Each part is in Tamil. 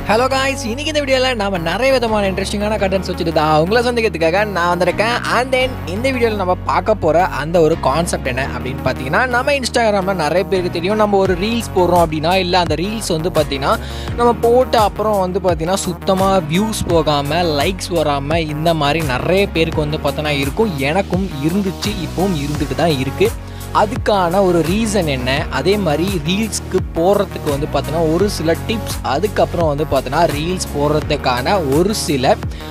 ஹலோ காய்ஸ் இன்னைக்கு இந்த வீடியோவில் நாம நிறைய விதமான இன்ட்ரெஸ்டிங்கான கண்டென்ட்ஸ் வச்சுட்டு தான் உங்களை சந்திக்கிறதுக்காக நான் வந்திருக்கேன் அண்ட் தென் இந்த வீடியோவில் நம்ம பார்க்க போகிற அந்த ஒரு கான்செப்ட் என்ன அப்படின்னு பார்த்தீங்கன்னா நம்ம இன்ஸ்டாகிராமில் நிறைய பேருக்கு தெரியும் நம்ம ஒரு ரீல்ஸ் போடுறோம் அப்படின்னா இல்லை அந்த ரீல்ஸ் வந்து பார்த்தீங்கன்னா நம்ம போட்ட அப்புறம் வந்து பார்த்தீங்கன்னா சுத்தமாக வியூஸ் போகாமல் லைக்ஸ் வராமல் இந்த மாதிரி நிறைய பேருக்கு வந்து பார்த்தோன்னா இருக்கும் எனக்கும் இருந்துச்சு இப்பவும் இருந்துட்டு தான் இருக்குது அதுக்கான ஒரு ரீசன் என்ன அதே மாதிரி ரீல்ஸ்க்கு போடுறதுக்கு வந்து பார்த்தோன்னா ஒரு சில டிப்ஸ் அதுக்கப்புறம் வந்து பார்த்தோன்னா ரீல்ஸ் போடுறதுக்கான ஒரு சில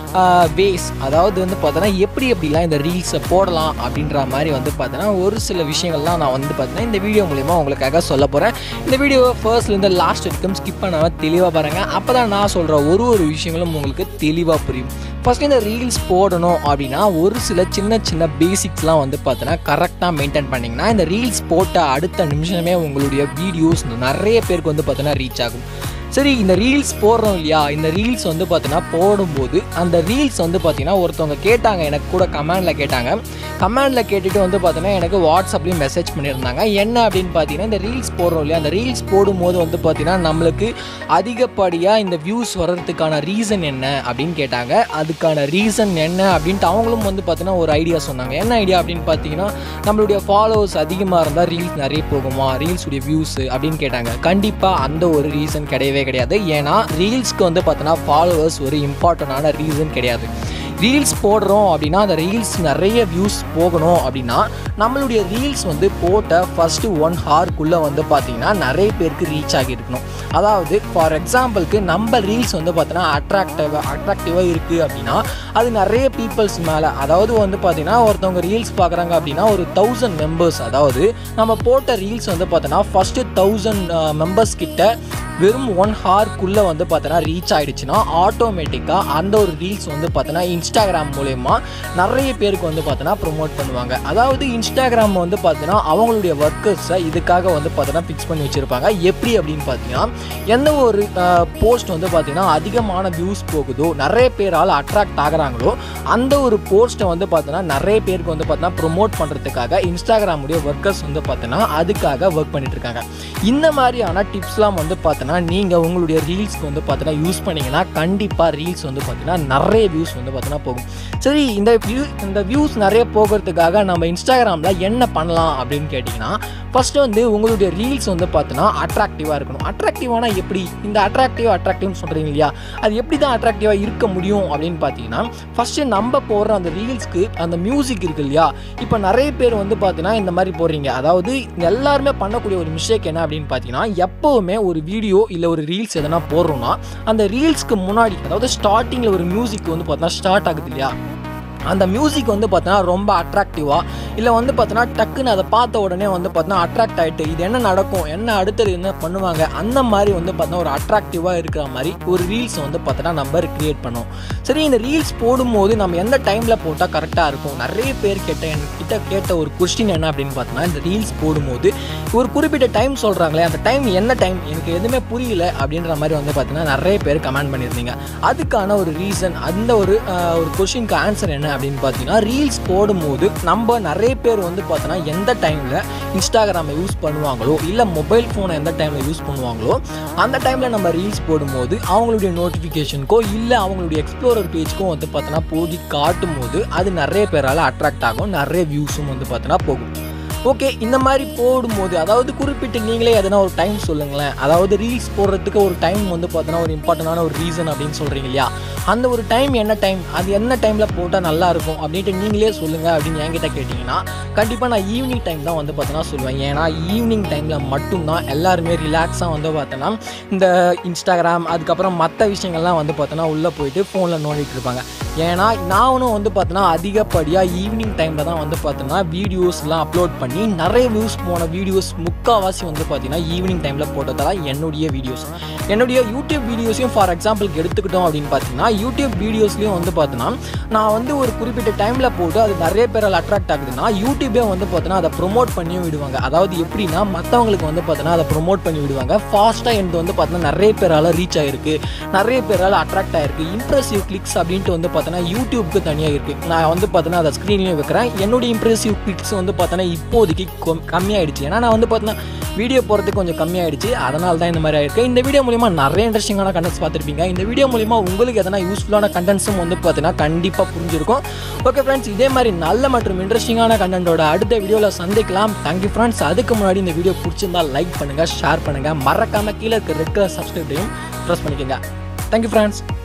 வேஸ் அதாவது வந்து பார்த்தோன்னா எப்படி எப்படிலாம் இந்த ரீல்ஸை போடலாம் அப்படின்ற மாதிரி வந்து பார்த்தோன்னா ஒரு சில விஷயங்கள்லாம் நான் வந்து பார்த்தீங்கன்னா இந்த வீடியோ மூலிமா உங்களுக்காக சொல்ல போகிறேன் இந்த வீடியோவை ஃபர்ஸ்ட்லேருந்து லாஸ்ட் வரைக்கும் ஸ்கிப் பண்ணாமல் தெளிவாக பாருங்கள் அப்போ தான் நான் சொல்கிற ஒரு ஒரு விஷயங்களும் உங்களுக்கு தெளிவாக புரியும் ஃபஸ்ட்டு இந்த ரீல்ஸ் போடணும் அப்படின்னா ஒரு சில சின்ன சின்ன பேசிக்ஸ்லாம் வந்து பார்த்தோன்னா கரெக்டாக மெயின்டைன் பண்ணிங்கன்னா இந்த ரீல்ஸ் போட்ட அடுத்த நிமிஷமே உங்களுடைய வீடியோஸ் நிறைய பேருக்கு வந்து பார்த்தோன்னா ரீச் ஆகும் சரி இந்த ரீல்ஸ் போடுறோம் இல்லையா இந்த ரீல்ஸ் வந்து பார்த்தீங்கன்னா போடும்போது அந்த ரீல்ஸ் வந்து பார்த்தீங்கன்னா ஒருத்தவங்க கேட்டாங்க எனக்கு கூட கமெண்டில் கேட்டாங்க கமெண்டில் கேட்டுட்டு வந்து பார்த்தீங்கன்னா எனக்கு வாட்ஸ்அப்லேயும் மெசேஜ் பண்ணியிருந்தாங்க என்ன அப்படின்னு பார்த்தீங்கன்னா இந்த ரீல்ஸ் போடுறோம் இல்லையா அந்த ரீல்ஸ் போடும்போது வந்து பார்த்தீங்கன்னா நம்மளுக்கு அதிகப்படியாக இந்த வியூஸ் வர்றதுக்கான ரீசன் என்ன அப்படின்னு கேட்டாங்க அதுக்கான ரீசன் என்ன அப்படின்ட்டு அவங்களும் வந்து பார்த்தீங்கன்னா ஒரு ஐடியா சொன்னாங்க என்ன ஐடியா அப்படின்னு பார்த்தீங்கன்னா நம்மளுடைய ஃபாலோவர்ஸ் அதிகமாக இருந்தால் ரீல்ஸ் நிறைய போகுமா ரீல்ஸுடைய வியூஸ் அப்படின்னு கேட்டாங்க கண்டிப்பாக அந்த ஒரு ரீசன் கிடையவே கிடையாது ஏன்னா ரீல்ஸ்க்கு வந்து பார்த்தோன்னா ஃபாலோவர்ஸ் ஒரு இம்பார்ட்டண்டான ரீசன் கிடையாது ரீல்ஸ் போடுறோம் அப்படின்னா அந்த ரீல்ஸ் நிறைய வியூஸ் போகணும் அப்படின்னா நம்மளுடைய ரீல்ஸ் வந்து போட்ட ஃபஸ்ட்டு ஒன் ஹார்க்குள்ளே வந்து பார்த்தீங்கன்னா நிறைய பேருக்கு ரீச் ஆகியிருக்கணும் அதாவது ஃபார் எக்ஸாம்பிளுக்கு நம்ம ரீல்ஸ் வந்து பார்த்தோன்னா அட்ராக்டிவாக அட்ராக்டிவாக இருக்குது அப்படின்னா அது நிறைய பீப்புள்ஸ் மேலே அதாவது வந்து பார்த்தீங்கன்னா ஒருத்தவங்க ரீல்ஸ் பார்க்குறாங்க அப்படின்னா ஒரு தௌசண்ட் மெம்பர்ஸ் அதாவது நம்ம போட்ட ரீல்ஸ் வந்து பார்த்தோன்னா ஃபஸ்ட்டு தௌசண்ட் மெம்பர்ஸ் கிட்ட வெறும் ஒன் ஹார்க்குள்ளே வந்து பார்த்தோன்னா ரீச் ஆகிடுச்சுன்னா ஆட்டோமேட்டிக்காக அந்த ஒரு ரீல்ஸ் வந்து பார்த்தோன்னா இன்ஸ்டாகிராம் மூலயமா நிறைய பேருக்கு வந்து பார்த்தோன்னா ப்ரொமோட் பண்ணுவாங்க அதாவது இன்ஸ்டாகிராம் வந்து பார்த்தோன்னா அவங்களுடைய ஒர்க்கர்ஸை இதுக்காக வந்து பார்த்தோன்னா ஃபிக்ஸ் பண்ணி வச்சுருப்பாங்க எப்படி அப்படின்னு பார்த்தீங்கன்னா எந்த ஒரு போஸ்ட் வந்து பார்த்தீங்கன்னா அதிகமான வியூஸ் போகுதோ நிறைய பேரால் அட்ராக்ட் ஆகுறாங்களோ அந்த ஒரு போஸ்ட்டை வந்து பார்த்தோன்னா நிறைய பேருக்கு வந்து பார்த்தோன்னா ப்ரொமோட் பண்ணுறதுக்காக இன்ஸ்டாகிராமுடைய ஒர்க்கர்ஸ் வந்து பார்த்தோன்னா அதுக்காக ஒர்க் பண்ணிட்டு இருக்காங்க இந்த மாதிரியான டிப்ஸ்லாம் வந்து பார்த்தோன்னா நீங்கள் உங்களுடைய ரீல்ஸ்க்கு வந்து பார்த்தோன்னா யூஸ் பண்ணிங்கன்னா கண்டிப்பாக ரீல்ஸ் வந்து பார்த்தீங்கன்னா நிறைய வியூஸ் வந்து பார்த்தோன்னா போகும் சரி இந்த வியூ இந்த வியூஸ் நிறைய போகிறதுக்காக நம்ம இன்ஸ்டாகிராமில் என்ன பண்ணலாம் அப்படின்னு கேட்டிங்கன்னா ஃபஸ்ட்டு வந்து உங்களுடைய ரீல்ஸ் வந்து பார்த்தோன்னா அட்ராக்டிவாக இருக்கணும் அட்ராக்டிவானா எப்படி இந்த அட்ராக்டிவ் அட்ராக்டிவ்னு சொல்கிறீங்க இல்லையா அது எப்படி தான் அட்ராக்டிவாக இருக்க முடியும் அப்படின்னு பார்த்தீங்கன்னா ஃபஸ்ட்டு நம்ம போடுற அந்த ரீல்ஸ்க்கு அந்த மியூசிக் இருக்கு இல்லையா இப்போ நிறைய பேர் வந்து பார்த்தீங்கன்னா இந்த மாதிரி போடுறீங்க அதாவது எல்லாருமே பண்ணக்கூடிய ஒரு மிஸ்டேக் என்ன அப்படின்னு பார்த்தீங்கன்னா எப்போவுமே ஒரு வீடியோ இல்லை ஒரு ரீல்ஸ் எதனா போடுறோம்னா அந்த ரீல்ஸ்க்கு முன்னாடி அதாவது ஸ்டார்டிங்கில் ஒரு மியூசிக் வந்து பார்த்தீங்கன்னா ஸ்டார்ட் ஆகுது இல்லையா அந்த மியூசிக் வந்து பார்த்தோன்னா ரொம்ப அட்ராக்டிவாக இல்லை வந்து பார்த்தோன்னா டக்குன்னு அதை பார்த்த உடனே வந்து பார்த்தோன்னா அட்ராக்ட் ஆகிட்டு இது என்ன நடக்கும் என்ன அடுத்தது என்ன பண்ணுவாங்க அந்த மாதிரி வந்து பார்த்தோன்னா ஒரு அட்ராக்டிவாக இருக்கிற மாதிரி ஒரு ரீல்ஸ் வந்து பார்த்தோன்னா நம்ம கிரியேட் பண்ணோம் சரி இந்த ரீல்ஸ் போடும்போது நம்ம எந்த டைமில் போட்டால் கரெக்டாக இருக்கும் நிறைய பேர் கேட்ட என்கிட்ட கேட்ட ஒரு கொஸ்டின் என்ன அப்படின்னு பார்த்தோன்னா இந்த ரீல்ஸ் போடும்போது ஒரு குறிப்பிட்ட டைம் சொல்கிறாங்களே அந்த டைம் என்ன டைம் எனக்கு எதுவுமே புரியல அப்படின்ற மாதிரி வந்து பார்த்தீங்கன்னா நிறைய பேர் கமெண்ட் பண்ணியிருந்தீங்க அதுக்கான ஒரு ரீசன் அந்த ஒரு ஒரு கொஷினுக்கு ஆன்சர் என்ன அப்படின்னு பார்த்தீங்கன்னா ரீல்ஸ் போடும்போது நம்ம நிறைய பேர் வந்து பார்த்தோன்னா எந்த டைமில் இன்ஸ்டாகிராமை யூஸ் பண்ணுவாங்களோ இல்லை மொபைல் ஃபோனை எந்த டைமில் யூஸ் பண்ணுவாங்களோ அந்த டைமில் நம்ம ரீல்ஸ் போடும்போது அவங்களுடைய நோட்டிஃபிகேஷனுக்கோ இல்லை அவங்களுடைய எக்ஸ்ப்ளோரர் பேஜ்க்கும் வந்து பார்த்தோன்னா போதி காட்டும் போது அது நிறைய பேரால் அட்ராக்ட் ஆகும் நிறைய வியூஸும் வந்து பார்த்தோன்னா போகும் ஓகே இந்த மாதிரி போடும்போது அதாவது குறிப்பிட்டு நீங்களே எதனா ஒரு டைம் சொல்லுங்களேன் அதாவது ரீல்ஸ் போடுறதுக்கு ஒரு டைம் வந்து பார்த்தோன்னா ஒரு இம்பார்ட்டண்டான ஒரு ரீசன் அப்படின்னு சொல்கிறீங்க இல்லையா அந்த ஒரு டைம் என்ன டைம் அது என்ன டைமில் போட்டால் நல்லா இருக்கும் அப்படின்ட்டு நீங்களே சொல்லுங்கள் அப்படின்னு என்கிட்ட கேட்டிங்கன்னா கண்டிப்பாக நான் ஈவினிங் டைம் தான் வந்து பார்த்தோன்னா சொல்லுவேன் ஏன்னா ஈவினிங் டைமில் மட்டும்தான் எல்லாருமே ரிலாக்ஸாக வந்து பார்த்தோன்னா இந்த இன்ஸ்டாகிராம் அதுக்கப்புறம் மற்ற விஷயங்கள்லாம் வந்து பார்த்தோன்னா உள்ளே போயிட்டு ஃபோனில் நோண்டிட்டு இருப்பாங்க ஏன்னா நானும் வந்து பார்த்தோன்னா அதிகப்படியாக ஈவினிங் டைமில் தான் வந்து பார்த்தோன்னா வீடியோஸ்லாம் அப்லோட் பண்ணி நிறைய வியூஸ் போன வீடியோஸ் முக்கால்வாசி வந்து பார்த்தீங்கன்னா ஈவினிங் டைமில் போட்டதெல்லாம் என்னுடைய வீடியோஸ் என்னுடைய யூடியூப் வீடியோஸையும் ஃபார் எக்ஸாம்பிளுக்கு எடுத்துக்கிட்டோம் அப்படின்னு பார்த்தீங்கன்னா யூடியூப் வீடியோஸ்லையும் வந்து பார்த்தோன்னா நான் வந்து ஒரு குறிப்பிட்ட டைமில் போட்டு அது நிறைய பேரால் அட்ராக்ட் ஆகுதுன்னா யூடியூபே வந்து பார்த்தோன்னா அதை ப்ரொமோட் பண்ணியும் விடுவாங்க அதாவது எப்படின்னா மற்றவங்களுக்கு வந்து பார்த்தோன்னா அதை ப்ரொமோட் பண்ணி விடுவாங்க ஃபாஸ்ட்டாக எனக்கு வந்து பார்த்தோன்னா நிறைய பேரால் ரீச் ஆகிருக்கு நிறைய பேரால் அட்ராக்ட் ஆகிருக்கு இம்ப்ரெசிவ் கிளிக்ஸ் அப்படின்ட்டு வந்து பார்த்தோன்னா பார்த்தோன்னா யூடியூப்க்கு தனியாக இருக்குது நான் வந்து பார்த்தோன்னா அதை ஸ்க்ரீன்லேயும் வைக்கிறேன் என்னுடைய இம்ப்ரெசிவ் பிக்ஸ் வந்து பார்த்தோன்னா இப்போதைக்கு கொ- கம்மியாயிடுச்சு ஏன்னா நான் வந்து பார்த்தோன்னா வீடியோ போகிறதுக்கு கொஞ்சம் கம்மியாயிடுச்சு அதனால தான் இந்த மாதிரி ஆயிருக்கு இந்த வீடியோ மூலிமா நிறைய இன்ட்ரெஸ்டிங்கான கண்டென்ட்ஸ் பார்த்துருப்பீங்க இந்த வீடியோ மூலிமா உங்களுக்கு எதனா யூஸ்ஃபுல்லான கண்டென்ட்ஸும் வந்து பார்த்தீங்கன்னா கண்டிப்பாக புரிஞ்சிருக்கும் ஓகே ஃப்ரெண்ட்ஸ் இதே மாதிரி நல்ல மற்றும் இன்ட்ரெஸ்டிங்கான கண்டென்ட்டோட அடுத்த வீடியோவில் சந்திக்கலாம் தேங்க்யூ ஃப்ரெண்ட்ஸ் அதுக்கு முன்னாடி இந்த வீடியோ பிடிச்சிருந்தா லைக் பண்ணுங்கள் ஷேர் பண்ணுங்கள் மறக்காமல் கீழே இருக்க ரெட் கலர் சப்ஸ்கிரைப்டையும் ப்ரெஸ் பண்ணிக்கோங்க தேங்க்யூ ஃப்ரெண்ட்ஸ்